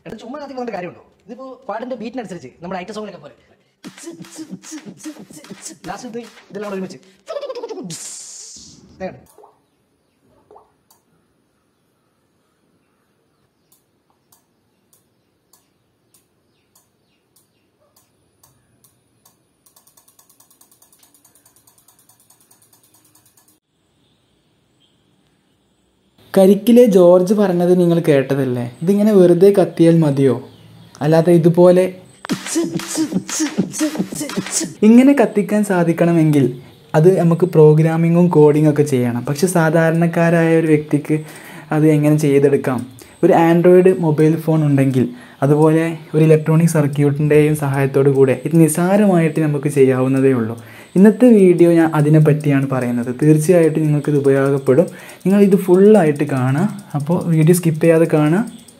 എടാ ചുമ്മാ കത്തി പറഞ്ഞ കാര്യമുണ്ടോ ഇതിപ്പോ പാട്ടിന്റെ ബീറ്റിനനുസരിച്ച് നമ്മുടെ ഐറ്റം സോങ്ങിലൊക്കെ പോലെ ലാസ്റ്റ് ഇത് ഇതെല്ലാം കൂടെ ഒരുമിച്ച് ദേ കണ്ടോ? കരിക്കിലെ ജോർജ് പറഞ്ഞത് നിങ്ങൾ കേട്ടതല്ലേ ഇതിങ്ങനെ വെറുതെ കത്തിയാൽ മതിയോ അല്ലാതെ ഇതുപോലെ ഇങ്ങനെ കത്തിക്കാൻ സാധിക്കണമെങ്കിൽ അത് നമുക്ക് പ്രോഗ്രാമിങ്ങും കോഡിങ്ങും ഒക്കെ ചെയ്യണം പക്ഷെ സാധാരണക്കാരായ ഒരു വ്യക്തിക്ക് അത് എങ്ങനെ ചെയ്തെടുക്കാം ഒരു ആൻഡ്രോയിഡ് മൊബൈൽ ഫോൺ ഉണ്ടെങ്കിൽ അതുപോലെ ഒരു ഇലക്ട്രോണിക് സർക്യൂട്ടിൻ്റെയും സഹായത്തോടു കൂടെ ഇത് നിസ്സാരമായിട്ട് നമുക്ക് ചെയ്യാവുന്നതേ ഉള്ളൂ ഇന്നത്തെ വീഡിയോ ഞാൻ അതിനെ പറ്റിയാണ് പറയുന്നത് തീർച്ചയായിട്ടും നിങ്ങൾക്കിത് ഉപയോഗപ്പെടും നിങ്ങൾ ഇത് ഫുള്ളായിട്ട് കാണുക അപ്പോൾ വീഡിയോ സ്കിപ്പ് ചെയ്യാതെ കാണുക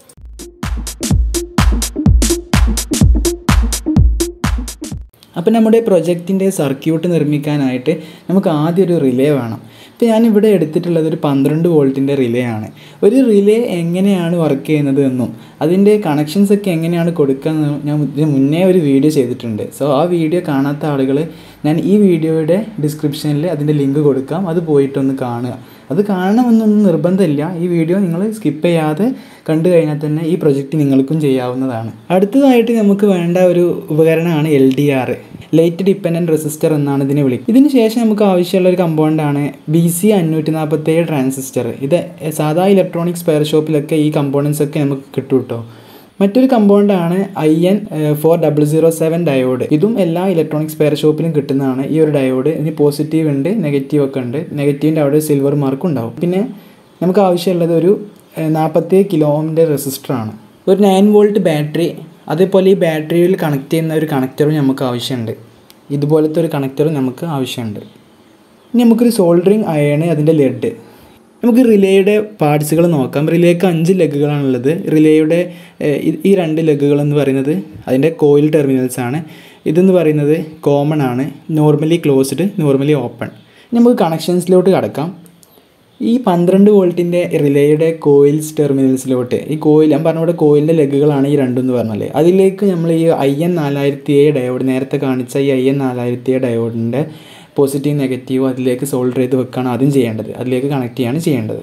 അപ്പോൾ നമ്മുടെ പ്രൊജക്റ്റിൻ്റെ സർക്യൂട്ട് നിർമ്മിക്കാനായിട്ട് നമുക്ക് ആദ്യം ഒരു റിലേ വേണം ഇപ്പോൾ ഞാനിവിടെ എടുത്തിട്ടുള്ളത് ഒരു പന്ത്രണ്ട് വോൾട്ടിൻ്റെ റിലേ ആണ് ഒരു റിലേ എങ്ങനെയാണ് വർക്ക് ചെയ്യുന്നത് എന്നും അതിൻ്റെ കണക്ഷൻസ് ഒക്കെ എങ്ങനെയാണ് കൊടുക്കുക എന്നും ഞാൻ ഇതിന് മുന്നേ ഒരു വീഡിയോ ചെയ്തിട്ടുണ്ട് സോ ആ വീഡിയോ കാണാത്ത ആളുകൾ ഞാൻ ഈ വീഡിയോയുടെ ഡിസ്ക്രിപ്ഷനിൽ അതിൻ്റെ ലിങ്ക് കൊടുക്കാം അത് പോയിട്ടൊന്ന് കാണുക അത് കാണണമെന്നൊന്നും നിർബന്ധമില്ല ഈ വീഡിയോ നിങ്ങൾ സ്കിപ്പ് ചെയ്യാതെ കണ്ടു കഴിഞ്ഞാൽ തന്നെ ഈ പ്രൊജക്റ്റ് നിങ്ങൾക്കും ചെയ്യാവുന്നതാണ് അടുത്തതായിട്ട് നമുക്ക് വേണ്ട ഒരു ഉപകരണമാണ് L D R light dependent resistor എന്നാണ് ഇതിനെ വിളിക്കുന്നത് ഇതിന് ശേഷം നമുക്ക് ആവശ്യമുള്ള ഒരു കമ്പൗണ്ടാണ് ബി സി അഞ്ഞൂറ്റി നാൽപ്പത്തേഴ് ട്രാൻസിസ്റ്റർ ഇത് സാധാ ഇലക്ട്രോണിക് സ്പെയർ ഷോപ്പിലൊക്കെ ഈ കമ്പോണൻസ് ഒക്കെ നമുക്ക് കിട്ടും കേട്ടോ മറ്റൊരു കമ്പൗണ്ടാണ് I N four double zero seven diode ഇതും എല്ലാ ഇലക്ട്രോണിക് സ്പെയർ ഷോപ്പിലും കിട്ടുന്നതാണ് ഈ ഒരു ഡയോഡ് ഇനി പോസിറ്റീവ് ഉണ്ട് നെഗറ്റീവ് ഒക്കെ ഉണ്ട് നെഗറ്റീവിൻ്റെ അവിടെ സിൽവർ മാർക്ക് ഉണ്ടാവും പിന്നെ നമുക്ക് ആവശ്യമുള്ളത് ഒരു നാൽപ്പത്തി കിലോമിൻ്റെ റെസിസ്റ്ററാണ് ഒരു നയൻ വോൾട്ട് ബാറ്ററി അതേപോലെ ഈ ബാറ്ററിയിൽ കണക്ട് ചെയ്യുന്ന ഒരു കണക്ടറും നമുക്ക് ആവശ്യമുണ്ട് ഇതുപോലത്തെ ഒരു കണക്ടറും നമുക്ക് ആവശ്യമുണ്ട് ഇനി നമുക്കൊരു സോൾഡറിങ് അയണ് അതിൻ്റെ ലെഡ് നമുക്ക് റിലേയുടെ പാർട്സുകൾ നോക്കാം റിലേക്ക് അഞ്ച് ലെഗുകളാണുള്ളത് റിലേയുടെ ഏഹ്, ഈ- ഈ രണ്ട് ലെഗുകൾ എന്ന് പറയുന്നത് അതിൻ്റെ കോയിൽ ടെർമിനൽസ് ആണ് ഇതെന്ന് പറയുന്നത് കോമൺ ആണ് നോർമലി ക്ലോസ്ഡ് നോർമലി ഓപ്പൺ നമുക്ക് കണക്ഷൻസിലോട്ട് കടക്കാം ഈ പന്ത്രണ്ട് വോൾട്ടിൻ്റെ റിലേയുടെ കോയിൽസ് ടെർമിനൽസിലോട്ട് ഈ കോയിൽ ഞാൻ പറഞ്ഞ പോലെ കോയിലിൻ്റെ ലെഗുകളാണ് ഈ രണ്ടെന്ന് പറഞ്ഞാൽ അതിലേക്ക് നമ്മൾ ഈ ഐ എൻ നാലായിരത്തി ഏഴ് ഡയോഡ് നേരത്തെ കാണിച്ച ഈ ഐ എൻ നാലായിരത്തി ഏഴ് ഡയോഡിൻ്റെ പോസിറ്റീവ് നെഗറ്റീവ് അതിലേക്ക് സോൾഡർ ചെയ്ത് വെക്കുകയാണ് ആദ്യം ചെയ്യേണ്ടത് അതിലേക്ക് കണക്ട് ചെയ്യാണ് ചെയ്യേണ്ടത്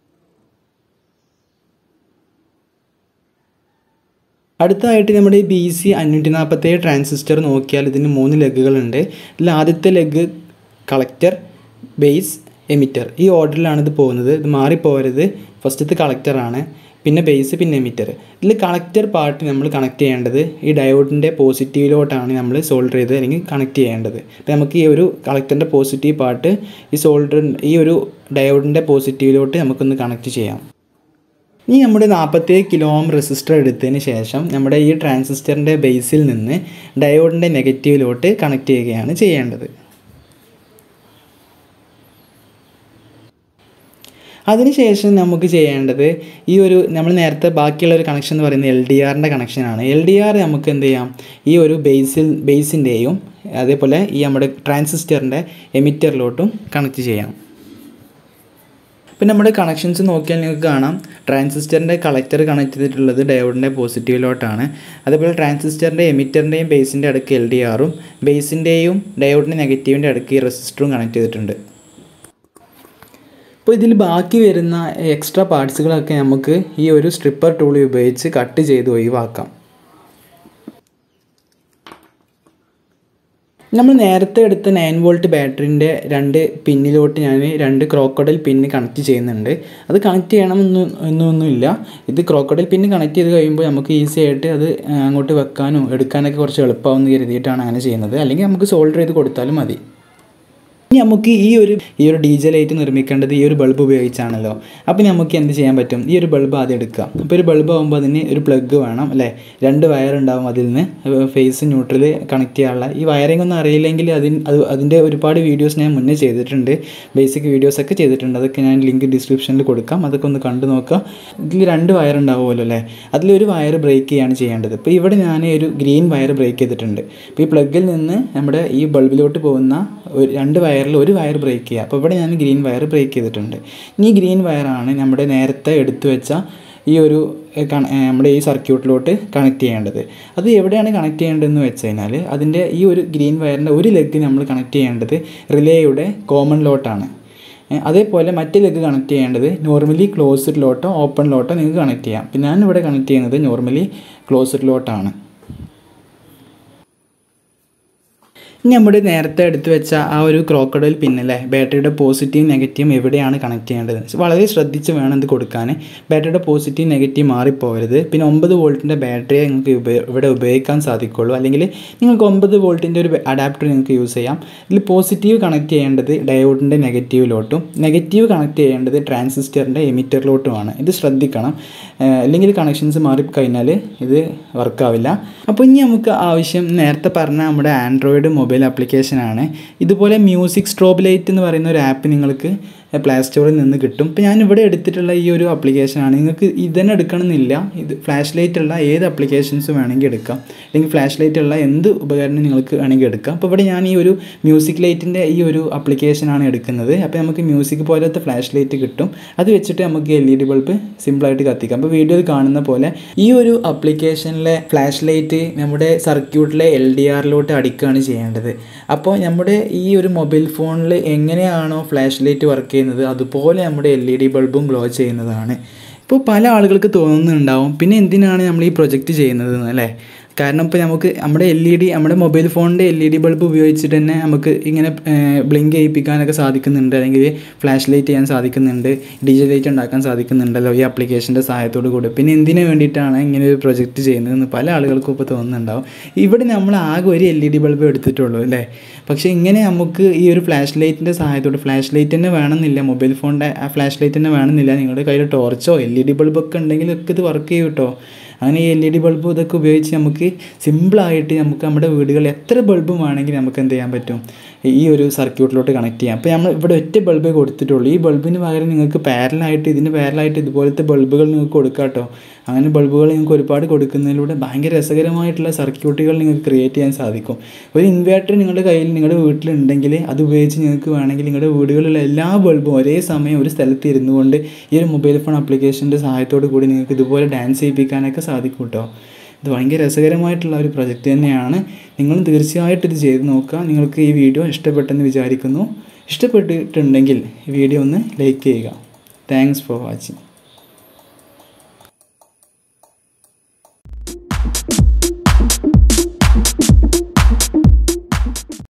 അടുത്തതായിട്ട് നമ്മുടെ ഈ ബി സി അഞ്ഞൂറ്റി നാൽപ്പത്തേഴ് ട്രാൻസിസ്റ്റർ നോക്കിയാൽ ഇതിന് മൂന്ന് ലെഗുകളുണ്ട് ഇതിൽ ആദ്യത്തെ ലെഗ് കളക്ടർ ബേസ് എമിറ്റർ ഈ ഓർഡറിലാണ് ഇത് പോകുന്നത് ഇത് മാറിപ്പോകരുത് ഫസ്റ്റത്തെ കളക്ടറാണ് പിന്നെ ബേസ് പിന്നെ എമിറ്റർ ഇതിൽ കളക്ടർ പാർട്ട് നമ്മൾ കണക്ട് ചെയ്യേണ്ടത് ഈ ഡയോഡിൻ്റെ പോസിറ്റീവിലോട്ടാണ് നമ്മൾ സോൾഡർ ചെയ്ത് അല്ലെങ്കിൽ കണക്ട് ചെയ്യേണ്ടത് അപ്പോൾ നമുക്ക് ഈ ഒരു കളക്ടറിൻ്റെ പോസിറ്റീവ് പാർട്ട് ഈ സോൾഡർ ഈ ഒരു ഡയോഡിൻ്റെ പോസിറ്റീവിലോട്ട് നമുക്കൊന്ന് കണക്ട് ചെയ്യാം ഇനി നമ്മുടെ നാൽപ്പത്തേഴ് കിലോ ഓം റെസിസ്റ്റർ എടുത്തതിന് ശേഷം നമ്മുടെ ഈ ട്രാൻസിസ്റ്ററിൻ്റെ ബേസിൽ നിന്ന് ഡയോഡിൻ്റെ നെഗറ്റീവിലോട്ട് കണക്ട് ചെയ്യുകയാണ് ചെയ്യേണ്ടത് അതിനുശേഷം നമുക്ക് ചെയ്യേണ്ടത് ഈ ഒരു നമ്മൾ നേരത്തെ ബാക്കിയുള്ള ഒരു കണക്ഷൻ എന്ന് പറയുന്നത് എൽ ഡി ആറിൻ്റെ കണക്ഷനാണ് എൽ ഡി ആർ നമുക്ക് എന്ത് ചെയ്യാം ഈ ഒരു ബേസിൽ ബേസിൻ്റെയും അതേപോലെ ഈ നമ്മുടെ ട്രാൻസിസ്റ്ററിൻ്റെ എമിറ്ററിലോട്ടും കണക്ട് ചെയ്യാം പിന്നെ നമ്മുടെ കണക്ഷൻസ് നോക്കിയാൽ നിങ്ങൾക്ക് കാണാം ട്രാൻസിസ്റ്ററിൻ്റെ കളക്ടർ കണക്ട് ചെയ്തിട്ടുള്ളത് ഡയോഡിൻ്റെ പോസിറ്റീവിലോട്ടാണ് അതേപോലെ ട്രാൻസിസ്റ്ററിൻ്റെ എമിറ്ററിൻ്റെയും ബേസിൻ്റെ അടുക്ക് എൽ ഡി ആറും ബേസിൻ്റെയും ഡയോഡിൻ്റെ നെഗറ്റീവിൻ്റെ അടുക്ക് ഈ റെസിസ്റ്ററും കണക്ട് ചെയ്തിട്ടുണ്ട് അപ്പോൾ ഇതിൽ ബാക്കി വരുന്ന എക്സ്ട്രാ പാർട്സുകളൊക്കെ നമുക്ക് ഈ ഒരു സ്ട്രിപ്പർ ടൂൾ ഉപയോഗിച്ച് കട്ട് ചെയ്ത് ഒഴിവാക്കാം നമ്മൾ നേരത്തെ എടുത്ത നയൻ വോൾട്ട് ബാറ്ററിൻ്റെ രണ്ട് പിന്നിലോട്ട് ഞാൻ രണ്ട് ക്രോക്കോഡൽ പിന്ന് കണക്ട് ചെയ്യുന്നുണ്ട് അത് കണക്ട് ചെയ്യണമെന്ന് എന്നൊന്നുമില്ല ഇത് ക്രോക്കോഡൽ പിന്ന് കണക്ട് ചെയ്ത് കഴിയുമ്പോൾ നമുക്ക് ഈസി ആയിട്ട് അത് ആ, അങ്ങോട്ട് വെക്കാനും എടുക്കാനൊക്കെ കുറച്ച് എളുപ്പമാവുമെന്ന് കരുതിയിട്ടാണ് അങ്ങനെ ചെയ്യുന്നത് അല്ലെങ്കിൽ നമുക്ക് സോൾഡർ ചെയ്ത് കൊടുത്താലും മതി ഇനി നമുക്ക് ഈ ഒരു ഈ ഒരു ഡി ജെ ലൈറ്റ് നിർമ്മിക്കേണ്ടത് ഈ ഒരു ബൾബ് ഉപയോഗിച്ചാണല്ലോ അപ്പോൾ നമുക്ക് എന്ത് ചെയ്യാൻ പറ്റും ഈ ഒരു ബൾബ് ആദ്യം എടുക്കുക അപ്പോൾ ഒരു ബൾബ് ആകുമ്പോൾ അതിന് ഒരു പ്ലഗ് വേണം അല്ലേ രണ്ട് വയർ ഉണ്ടാവും അതിൽ നിന്ന് ഫേസ് ന്യൂട്രൽ കണക്ട് ചെയ്യാനുള്ള ഈ വയറിംഗ് ഒന്നും അറിയില്ലെങ്കിൽ അതിന് അത് അതിൻ്റെ ഒരുപാട് വീഡിയോസ് ഞാൻ മുന്നേ ചെയ്തിട്ടുണ്ട് ബേസിക് വീഡിയോസ് ഒക്കെ ചെയ്തിട്ടുണ്ട് അതൊക്കെ ഞാൻ ലിങ്ക് ഡിസ്ക്രിപ്ഷനിൽ കൊടുക്കാം അതൊക്കെ ഒന്ന് കണ്ടു നോക്കുക ഇതിൽ രണ്ട് വയർ ഉണ്ടാവുമല്ലോ അല്ലേ അതിലൊരു വയർ ബ്രേക്ക് ചെയ്യാണ് ചെയ്യേണ്ടത് ഇപ്പോൾ ഇവിടെ ഞാൻ ഒരു ഗ്രീൻ വയർ ബ്രേക്ക് ചെയ്തിട്ടുണ്ട് അപ്പോൾ ഈ പ്ലഗിൽ നിന്ന് നമ്മുടെ ഈ ബൾബിലോട്ട് പോകുന്ന ഒരു രണ്ട് വയറിൽ ഒരു വയർ ബ്രേക്ക് ചെയ്യുക അപ്പോൾ ഇവിടെ ഞാൻ ഗ്രീൻ വയർ ബ്രേക്ക് ചെയ്തിട്ടുണ്ട് ഇനി ഈ ഗ്രീൻ വയറാണ് നമ്മുടെ നേരത്തെ എടുത്തു വെച്ച ഈ ഒരു ഏഹ്, കണ- ഏഹ്, നമ്മുടെ ഈ സർക്യൂട്ടിലോട്ട് കണക്ട് ചെയ്യേണ്ടത് അത് എവിടെയാണ് കണക്ട് ചെയ്യേണ്ടതെന്ന് വെച്ച് കഴിഞ്ഞാൽ അതിൻ്റെ ഈ ഒരു ഗ്രീൻ വയറിൻ്റെ ഒരു ലെഗ് നമ്മൾ കണക്ട് ചെയ്യേണ്ടത് റിലേയുടെ കോമൺ ലോട്ടാണ് ഏഹ്, അതേപോലെ മറ്റേ ലെഗ് കണക്ട് ചെയ്യേണ്ടത് നോർമലി ക്ലോസ്ഡ് ലോട്ടോ ഓപ്പൺ ലോട്ടോ നിങ്ങൾക്ക് കണക്ട് ചെയ്യാം പിന്നെ ഞാനിവിടെ കണക്ട് ചെയ്യുന്നത് നോർമലി ക്ലോസ്ഡ് ലോട്ടാണ് ഇനി നമ്മുടെ നേരത്തെ എടുത്തു വെച്ച ആ ഒരു ക്രോക്കഡൈൽ പിന്നല്ലേ ബാറ്ററിയുടെ പോസിറ്റീവ് നെഗറ്റീവും എവിടെയാണ് കണക്ട് ചെയ്യേണ്ടത് വളരെ ശ്രദ്ധിച്ച് വേണം ഇത് കൊടുക്കാൻ ബാറ്ററിയുടെ പോസിറ്റീവ് നെഗറ്റീവ് മാറിപ്പോകരുത് പിന്നെ ഒമ്പത് വോൾട്ടിൻ്റെ ബാറ്ററിയെ നിങ്ങൾക്ക് ഉപയോ- ഇവിടെ ഉപയോഗിക്കാൻ സാധിക്കുള്ളൂ അല്ലെങ്കിൽ നിങ്ങൾക്ക് ഒമ്പത് വോൾട്ടിൻ്റെ ഒരു അഡാപ്റ്റർ നിങ്ങൾക്ക് യൂസ് ചെയ്യാം ഇതിൽ പോസിറ്റീവ് കണക്ട് ചെയ്യേണ്ടത് ഡയോഡിൻ്റെ നെഗറ്റീവിലോട്ടും നെഗറ്റീവ് കണക്ട് ചെയ്യേണ്ടത് ട്രാൻസിസ്റ്ററിൻ്റെ എമിറ്ററിലോട്ടുമാണ് ഇത് ശ്രദ്ധിക്കണം ഏഹ് അല്ലെങ്കിൽ കണക്ഷൻസ് മാറിക്കഴിഞ്ഞാൽ ഇത് വർക്കാവില്ല അപ്പോൾ ഇനി നമുക്ക് ആവശ്യം നേരത്തെ പറഞ്ഞ നമ്മുടെ ആൻഡ്രോയിഡ് മൊബൈൽ ആപ്ലിക്കേഷനാണ് ഇതുപോലെ മ്യൂസിക് സ്ട്രോബ് ലൈറ്റ് എന്ന് പറയുന്ന ഒരു ആപ്പ് നിങ്ങൾക്ക് പ്ലേ സ്റ്റോറിൽ നിന്ന് കിട്ടും ഇപ്പോൾ ഞാൻ ഇവിടെ എടുത്തിട്ടുള്ള ഈ ഒരു ആപ്ലിക്കേഷനാണ് നിങ്ങൾക്ക് ഇതന്നെ എടുക്കണമെന്നില്ല ഇത് ഫ്ലാഷ് ലൈറ്റ് ഉള്ള ഏത് ആപ്ലിക്കേഷൻസ് വേണമെങ്കിൽ എടുക്കാം അല്ലെങ്കിൽ ഫ്ലാഷ് ലൈറ്റ് ഉള്ള എന്ത് ഉപകരണം നിങ്ങൾക്ക് വേണമെങ്കിൽ എടുക്കാം അപ്പോൾ ഇവിടെ ഞാൻ ഈ ഒരു മ്യൂസിക് ലൈറ്റിൻ്റെ ഈ ഒരു ആപ്ലിക്കേഷനാണ് എടുക്കുന്നത് അപ്പോൾ നമുക്ക് മ്യൂസിക് പോലത്തെ ഫ്ലാഷ് ലൈറ്റ് കിട്ടും അത് വെച്ചിട്ട് നമുക്ക് എൽ ഇ ഡി ബൾബ് സിമ്പിളായിട്ട് കത്തിക്കാം അപ്പോൾ വീഡിയോയിൽ കാണുന്ന പോലെ ഈ ഒരു ആപ്ലിക്കേഷനിലെ ഫ്ലാഷ് ലൈറ്റ് നമ്മുടെ സർക്യൂട്ടിലെ എൽ ഡി ആറിലോട്ട് അടിക്കുകയാണ് ചെയ്യേണ്ടത് അപ്പോൾ നമ്മുടെ ഈ ഒരു മൊബൈൽ ഫോണിൽ എങ്ങനെയാണോ ഫ്ലാഷ് ലൈറ്റ് വർക്ക് ചെയ്യുന്നത് അതുപോലെ നമ്മുടെ എൽ ഇ ഡി ബൾബും ഗ്ലോ ചെയ്യുന്നതാണ് ഇപ്പോൾ പല ആളുകൾക്ക് തോന്നുന്നുണ്ടാവും പിന്നെ എന്തിനാണ് നമ്മൾ ഈ പ്രൊജക്റ്റ് ചെയ്യുന്നത് അല്ലേ കാരണം ഇപ്പോൾ നമുക്ക് നമ്മുടെ എൽ ഇ ഡി നമ്മുടെ മൊബൈൽ ഫോണിൻ്റെ എൽ ഇ ഡി ബൾബ് ഉപയോഗിച്ചിട്ട് തന്നെ നമുക്ക് ഇങ്ങനെ ബ്ലിങ്ക് ചെയ്യിപ്പിക്കാനൊക്കെ സാധിക്കുന്നുണ്ട് അല്ലെങ്കിൽ ഫ്ലാഷ് ലൈറ്റ് ചെയ്യാൻ സാധിക്കുന്നുണ്ട് ഡിജിറ്റൽ ലൈറ്റ് ഉണ്ടാക്കാൻ സാധിക്കുന്നുണ്ടല്ലോ ഈ ആപ്ലിക്കേഷൻ്റെ സഹായത്തോട് കൂടി പിന്നെ എന്തിനു വേണ്ടിയിട്ടാണ് ഇങ്ങനെ ഒരു പ്രൊജക്റ്റ് ചെയ്യുന്നതെന്ന് പല ആളുകൾക്കും ഇപ്പോൾ തോന്നുന്നുണ്ടാവും ഇവിടെ നമ്മൾ ആകെ ഒരു എൽ ഇ ഡി ബൾബ് എടുത്തിട്ടുള്ളൂ അല്ലേ പക്ഷേ ഇങ്ങനെ നമുക്ക് ഈ ഒരു ഫ്ലാഷ് ലൈറ്റിൻ്റെ സഹായത്തോടെ ഫ്ലാഷ് ലൈറ്റ് തന്നെ വേണമെന്നില്ല മൊബൈൽ ഫോണിൻ്റെ ആ ഫ്ലാഷ് ലൈറ്റ് തന്നെ വേണമെന്നില്ല നിങ്ങളുടെ കയ്യിൽ ടോർച്ചോ എൽ ഇ ഡി ബൾബൊക്കെ ഉണ്ടെങ്കിൽ ഒക്കെ ഇത് വർക്ക് ചെയ്യും കേട്ടോ അങ്ങനെ ഈ എൽ ഇ ഡി ബൾബ് ഇതൊക്കെ ഉപയോഗിച്ച് നമുക്ക് സിമ്പിളായിട്ട് നമുക്ക് നമ്മുടെ വീടുകളിൽ എത്ര ബൾബും വേണമെങ്കിൽ നമുക്ക് എന്ത് ചെയ്യാൻ പറ്റും ഈ ഒരു സർക്യൂട്ടിലോട്ട് കണക്ട് ചെയ്യാം അപ്പോൾ നമ്മൾ ഇവിടെ ഒറ്റ ബൾബേ കൊടുത്തിട്ടുള്ളൂ ഈ ബൾബിന് പകരം നിങ്ങൾക്ക് പാരലായിട്ട് ഇതിന് പാരലായിട്ട് ഇതുപോലത്തെ ബൾബുകൾ നിങ്ങൾക്ക് കൊടുക്കാം കേട്ടോ അങ്ങനെ ബൾബുകൾ നിങ്ങൾക്ക് ഒരുപാട് കൊടുക്കുന്നതിലൂടെ ഭയങ്കര രസകരമായിട്ടുള്ള സർക്യൂട്ടുകൾ നിങ്ങൾക്ക് ക്രിയേറ്റ് ചെയ്യാൻ സാധിക്കും ഒരു ഇൻവേർട്ടർ നിങ്ങളുടെ കയ്യിൽ നിങ്ങളുടെ വീട്ടിലുണ്ടെങ്കിൽ അത് ഉപയോഗിച്ച് നിങ്ങൾക്ക് വേണമെങ്കിൽ നിങ്ങളുടെ വീടുകളിലുള്ള എല്ലാ ബൾബും ഒരേ സമയം ഒരു സ്ഥലത്ത് ഇരുന്നു കൊണ്ട് ഈ ഒരു മൊബൈൽ ഫോൺ ആപ്ലിക്കേഷൻ്റെ സഹായത്തോടു കൂടി നിങ്ങൾക്ക് ഇതുപോലെ ഡാൻസ് ചെയ്യിപ്പിക്കാനൊക്കെ സാധിക്കും കേട്ടോ ഇത് ഭയങ്കര രസകരമായിട്ടുള്ള ഒരു പ്രൊജക്റ്റ് തന്നെയാണ് നിങ്ങളും തീർച്ചയായിട്ടും ഇത് ചെയ്ത് നോക്കുക നിങ്ങൾക്ക് ഈ വീഡിയോ ഇഷ്ടപ്പെട്ടെന്ന് വിചാരിക്കുന്നു ഇഷ്ടപ്പെട്ടിട്ടുണ്ടെങ്കിൽ ഈ വീഡിയോ ഒന്ന് ലൈക്ക് ചെയ്യുക താങ്ക്സ് ഫോർ വാച്ചിങ്